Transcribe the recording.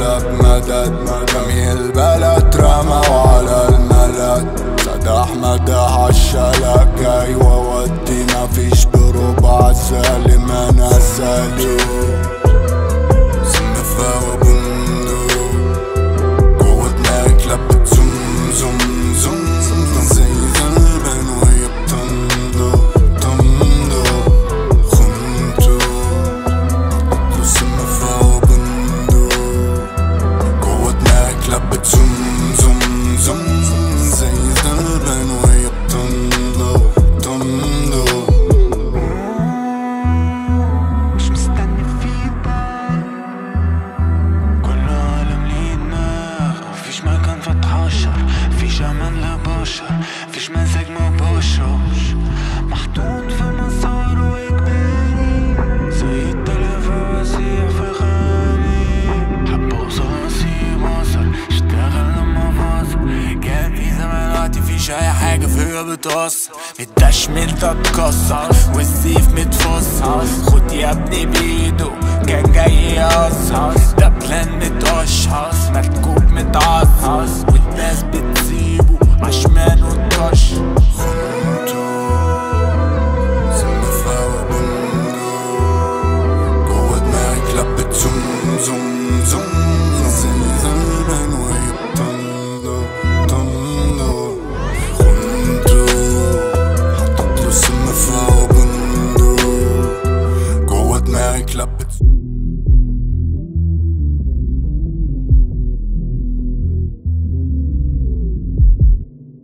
طلب مدد جميع البلد رموا على الملد سداح مداح عالشلك ايوه ودي مفيش بربع سالم انا سالم سم فوا بندق جوه دماغي كلاب زم زم زم زم زي غلبان وهي بتندق تندق خنتو سم فوا بندق جوه دماغي كلاب زم زم زم زي غلبان وهي بتندق تندق مش مستني فيدباك كله عالم ليه دماغ فيش مكان فتحشر فيش امان لبشر فيش مزاج مباشر محطوط في مسار واجباري زي التلفة وسيع في خاني حب اوصل نسيب وصل اشتغل لما فاصل كان في زمان وقت فيش اي حاجة فيا بتأثر التشميل اتكسر والسيف متفصل خد يا ابني بيده كان جاي يأثر